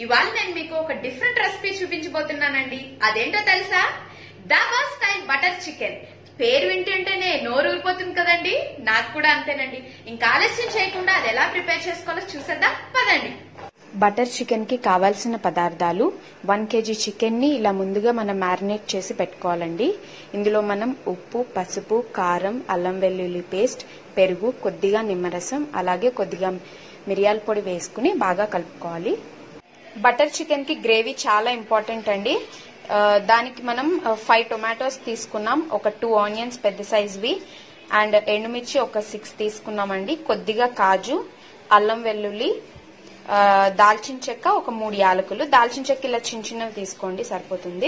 ఇవాళ నేను మీకు ఒక డిఫరెంట్ రెసిపీ చూపించబోతున్నానండి అదేంటో తెలుసా దాబాస్ టైం బటర్ చికెన్ పేరు వింటుంటేనే నోరు ఊరిపోతుంది కదండి నాకు కూడా అంతేనండి ఇంకా ఆలస్యం చేయకుండా అది ఎలా ప్రిపేర్ చేసుకోవాలో చూసేద్దాం పదండి బటర్ చికెన్కి కావాల్సిన పదార్థాలు వన్ కేజీ చికెన్ని ఇలా ముందుగా మనం మ్యారినేట్ చేసి పెట్టుకోవాలండి ఇందులో మనం ఉప్పు పసుపు కారం అల్లం వెల్లుల్లి పేస్ట్ పెరుగు కొద్దిగా నిమ్మరసం అలాగే కొద్దిగా మిరియాల పొడి వేసుకుని బాగా కలుపుకోవాలి బటర్ చికెన్కి గ్రేవీ చాలా ఇంపార్టెంట్ అండి ఆ, దానికి మనం ఫైవ్ టొమాటోస్ తీసుకున్నాం ఒక టూ ఆనియన్స్ పెద్ద సైజ్వి అండ్ ఎండుమిర్చి ఒక సిక్స్ తీసుకున్నామండి కొద్దిగా కాజు అల్లం వెల్లుల్లి ఆ, దాల్చిన చెక్క ఒక మూడు యాలకులు దాల్చిన చెక్క ఇలా చిన్న చిన్నవి తీసుకోండి సరిపోతుంది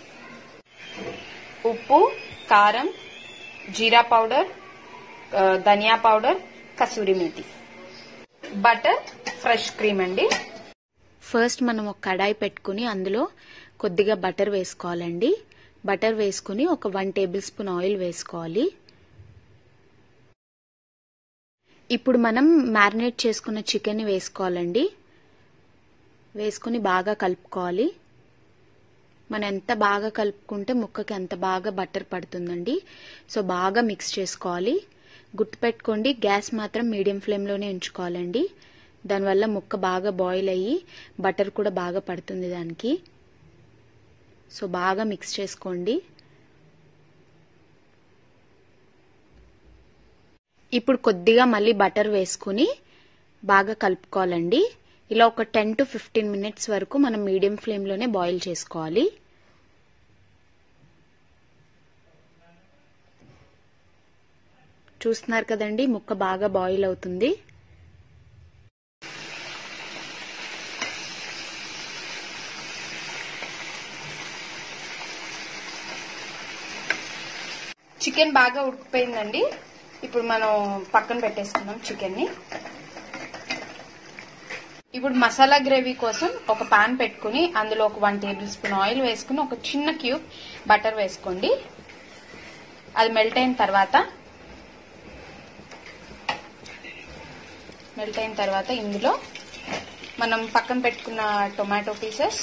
ఉప్పు కారం జీరా పౌడర్ ఆ, dhaniya powder kasuri methi butter fresh cream అండి ఫస్ట్ మనం ఒక కడాయి పెట్టుకుని అందులో కొద్దిగా బటర్ వేసుకోవాలండి బటర్ వేసుకుని ఒక వన్ టేబుల్ స్పూన్ ఆయిల్ వేసుకోవాలి ఇప్పుడు మనం మ్యారినేట్ చేసుకున్న చికెన్ వేసుకోవాలండి వేసుకుని బాగా కలుపుకోవాలి మనం ఎంత బాగా కలుపుకుంటే ముక్కకి అంత బాగా బటర్ పడుతుందండి సో బాగా మిక్స్ చేసుకోవాలి గుర్తుపెట్టుకోండి గ్యాస్ మాత్రం మీడియం ఫ్లేమ్లోనే ఉంచుకోవాలండి దానివల్ల ముక్క బాగా బాయిల్ అయ్యి బటర్ కూడా బాగా పడుతుంది దానికి సో బాగా మిక్స్ చేసుకోండి ఇప్పుడు కొద్దిగా మళ్ళీ బటర్ వేసుకుని బాగా కలుపుకోవాలండి ఇలా ఒక టెన్ టు ఫిఫ్టీన్ మినిట్స్ వరకు మనం మీడియం ఫ్లేమ్లోనే బాయిల్ చేసుకోవాలి చూస్తున్నారు కదండి ముక్క బాగా బాయిల్ అవుతుంది చికెన్ బాగా ఉడికిపోయిందండి ఇప్పుడు మనం పక్కన పెట్టేసుకుందాం చికెన్ని ఇప్పుడు మసాలా గ్రేవీ కోసం ఒక పాన్ పెట్టుకుని అందులో ఒక వన్ టేబుల్ స్పూన్ ఆయిల్ వేసుకుని ఒక చిన్న క్యూబ్ బటర్ వేసుకోండి అది మెల్ట్ అయిన తర్వాత మెల్ట్ అయిన తర్వాత ఇందులో మనం పక్కన పెట్టుకున్న టొమాటో పీసెస్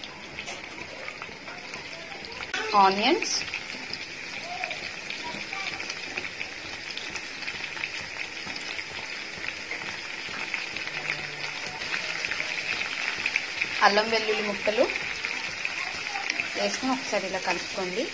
ఆనియన్స్ అల్లం వెల్లుల్లి ముక్కలు వేసుకుని ఒకసారి ఇలా కలుపుకోండి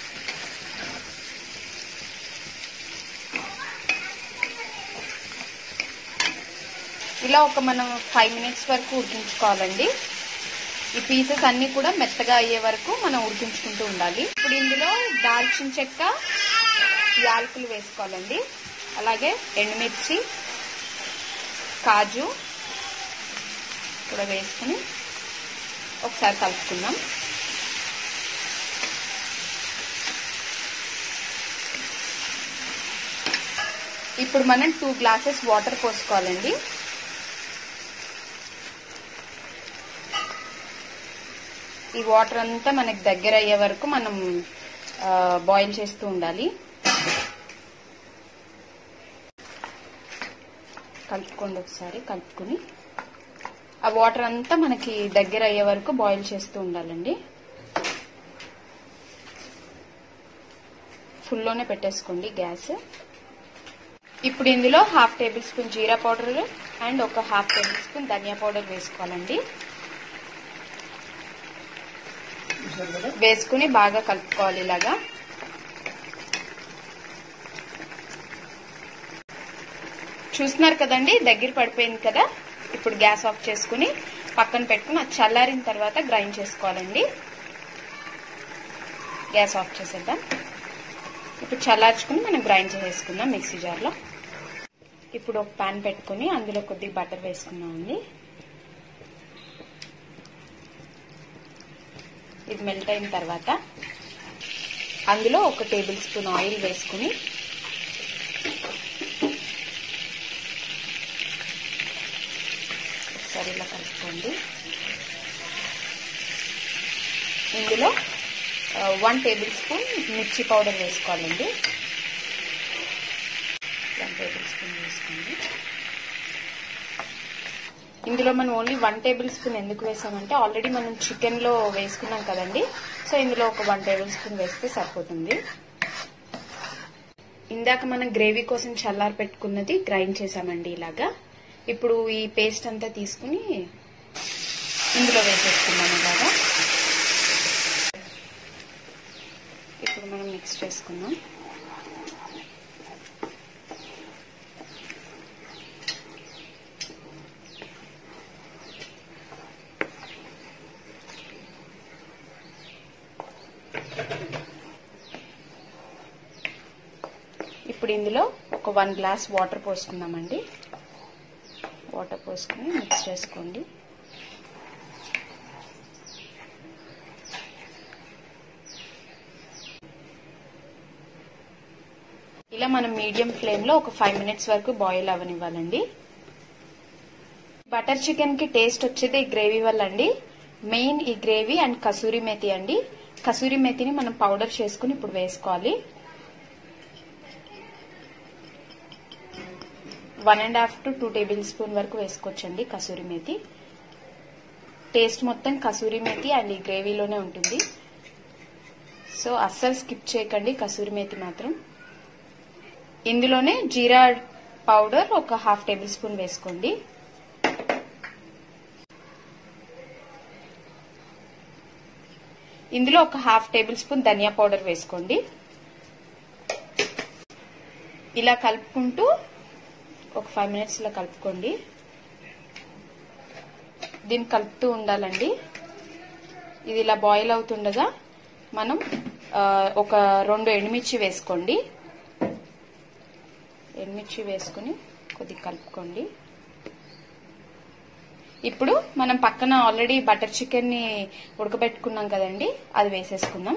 ఇలా ఒక మనం ఫైవ్ మినిట్స్ వరకు ఉడికించుకోవాలండి ఈ పీసెస్ అన్ని కూడా మెత్తగా అయ్యే వరకు మనం ఉడికించుకుంటూ ఉండాలి ఇప్పుడు ఇందులో దాల్చిన చెక్క యాలకులు వేసుకోవాలండి అలాగే ఎండుమిర్చి కాజు కూడా వేసుకుని ఒకసారి కలుపుకుందాం ఇప్పుడు మనం టూ గ్లాసెస్ వాటర్ పోసుకోవాలండి ఈ వాటర్ అంతా మనకి దగ్గర అయ్యే వరకు మనం బాయిల్ చేస్తూ ఉండాలి కలుపుకోండి ఒకసారి కలుపుకుని ఆ వాటర్ అంతా మనకి దగ్గర అయ్యే వరకు బాయిల్ చేస్తూ ఉండాలండి ఫుల్లోనే పెట్టేసుకోండి గ్యాస్ ఇప్పుడు ఇందులో half tablespoon jeera powder and ఒక half tablespoon dhaniya powder వేసుకోవాలండి వేసుకుని బాగా కలుపుకోవాలి ఇలాగా చూస్తున్నారు కదండి దగ్గర పడిపోయింది కదా ఇప్పుడు గ్యాస్ ఆఫ్ చేసుకుని పక్కన పెట్టుకుని అది చల్లారిన తర్వాత గ్రైండ్ చేసుకోవాలండి గ్యాస్ ఆఫ్ చేసేద్దాం ఇప్పుడు చల్లార్చుకుని మనం గ్రైండ్ చేసుకుందాం మిక్సీ జార్లో ఇప్పుడు ఒక పాన్ పెట్టుకుని అందులో కొద్దిగా బటర్ వేసుకున్నామండి ఇది మెల్ట్ అయిన తర్వాత అందులో ఒక టేబుల్ స్పూన్ ఆయిల్ వేసుకుని ఒకసారి ఇలా కలుపుకోండి ఇందులో one tablespoon mirchi powder వేసుకోవాలండి వన్ టేబుల్ స్పూన్ వేసుకోండి ఇందులో మనం ఓన్లీ వన్ టేబుల్ స్పూన్ ఎందుకు వేసామంటే ఆల్రెడీ మనం చికెన్ లో వేసుకున్నాం కదండి సో ఇందులో ఒక వన్ టేబుల్ స్పూన్ వేస్తే సరిపోతుంది ఇందాక మనం గ్రేవీ కోసం చల్లారి పెట్టుకున్నది గ్రైండ్ చేసామండి ఇలాగా ఇప్పుడు ఈ పేస్ట్ అంతా తీసుకుని ఇందులో వేసేసుకుందాం ఇలాగా ఇప్పుడు మనం మిక్స్ చేసుకుందాం ఇప్పుడు ఇందులో ఒక వన్ గ్లాస్ వాటర్ పోసుకుందామండి వాటర్ పోసుకుని మిక్స్ చేసుకోండి ఇలా మనం మీడియం ఫ్లేమ్ లో ఒక ఫైవ్ మినిట్స్ వరకు బాయిల్ అవ్వనివ్వాలండి బటర్ చికెన్ కి టేస్ట్ వచ్చేది ఈ గ్రేవీ వల్ల అండి మెయిన్ ఈ గ్రేవీ అండ్ కసూరి మెతి అండి కసూరి మెతిని మనం పౌడర్ చేసుకుని ఇప్పుడు వేసుకోవాలి one and half to two tablespoon వరకు వేసుకోవచ్చండి కసూరి మేతి టేస్ట్ మొత్తం కసూరి మేతి అండ్ ఈ గ్రేవీలోనే ఉంటుంది సో అస్సలు స్కిప్ చేయకండి కసూరి మేతి మాత్రం ఇందులోనే జీరా పౌడర్ ఒక హాఫ్ టేబుల్ స్పూన్ వేసుకోండి ఇందులో ఒక half tablespoon dhaniya powder వేసుకోండి ఇలా కలుపుకుంటూ ఒక ఫైవ్ మినిట్స్ ఇలా కలుపుకోండి దీన్ని కలుపుతూ ఉండాలండి ఇది ఇలా బాయిల్ అవుతుండగా మనం ఒక రెండు ఎండుమిర్చి వేసుకోండి ఎండుమిర్చి వేసుకుని కొద్దిగా కలుపుకోండి ఇప్పుడు మనం పక్కన ఆల్రెడీ బటర్ చికెన్ ని ఉడకబెట్టుకున్నాం కదండి అది వేసేసుకుందాం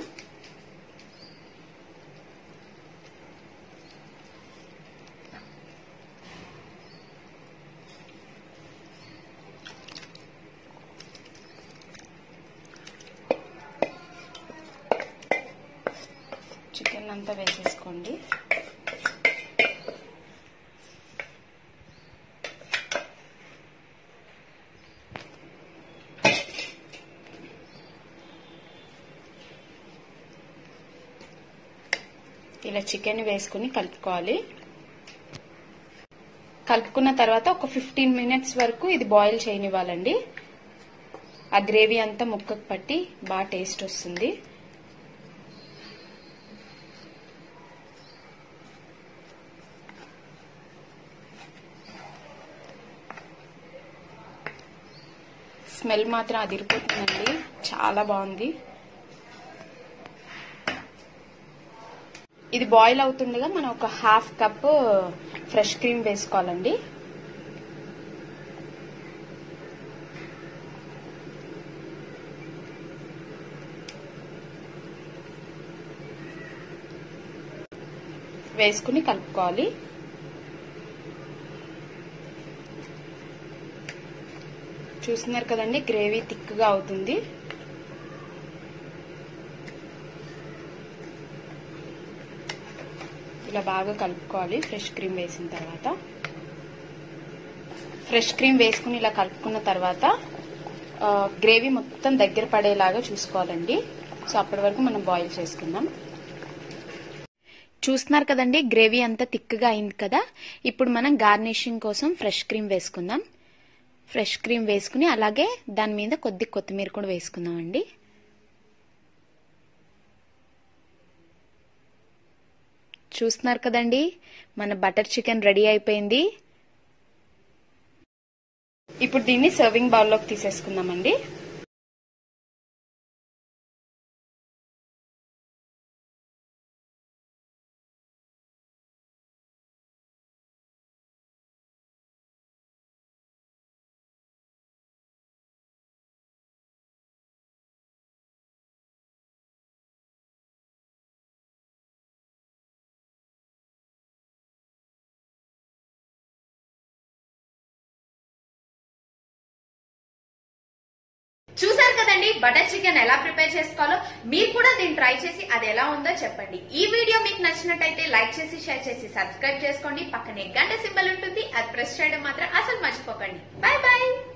చికెన్ అంతా వేసేసుకోండి ఇలా చికెన్ వేసుకుని కలుపుకోవాలి కలుపుకున్న తర్వాత ఒక ఫిఫ్టీన్ మినిట్స్ వరకు ఇది బాయిల్ చేయనివ్వాలండి ఆ గ్రేవీ అంతా ముక్కకు పట్టి బాగా టేస్ట్ వస్తుంది స్మెల్ మాత్రం అదిరిపోతుందండి చాలా బాగుంది ఇది బాయిల్ అవుతుండగా మనం ఒక హాఫ్ కప్ ఫ్రెష్ క్రీమ్ వేసుకోవాలండి వేసుకుని కలుపుకోవాలి చూస్తున్నారు కదండి గ్రేవీ థిక్గా అవుతుంది ఇలా బాగా కలుపుకోవాలి ఫ్రెష్ క్రీమ్ వేసిన తర్వాత ఫ్రెష్ క్రీమ్ వేసుకుని ఇలా కలుపుకున్న తర్వాత గ్రేవీ మొత్తం దగ్గర పడేలాగా చూసుకోవాలండి సో అప్పటి వరకు మనం బాయిల్ చేసుకుందాం చూస్తున్నారు కదండి గ్రేవీ అంతా థిక్గా అయింది కదా ఇప్పుడు మనం గార్నిషింగ్ కోసం ఫ్రెష్ క్రీమ్ వేసుకుందాం ఫ్రెష్ క్రీమ్ వేసుకుని అలాగే దాని మీద కొద్ది కొత్తిమీర కూడా వేసుకుందామండి చూస్తున్నారు కదండి మన బటర్ చికెన్ రెడీ అయిపోయింది ఇప్పుడు దీన్ని సర్వింగ్ బౌల్లోకి తీసేసుకుందామండి చూసారు కదండి బటర్ చికెన్ ఎలా ప్రిపేర్ చేసుకోవాలో మీరు కూడా దీన్ని ట్రై చేసి అది ఎలా ఉందో చెప్పండి ఈ వీడియో మీకు నచ్చినట్టయితే లైక్ చేసి షేర్ చేసి సబ్స్క్రైబ్ చేసుకోండి పక్కనే గంట సింబల్ ఉంటుంది అది ప్రెస్ చేయడం మాత్రం అసలు మర్చిపోకండి బాయ్ బాయ్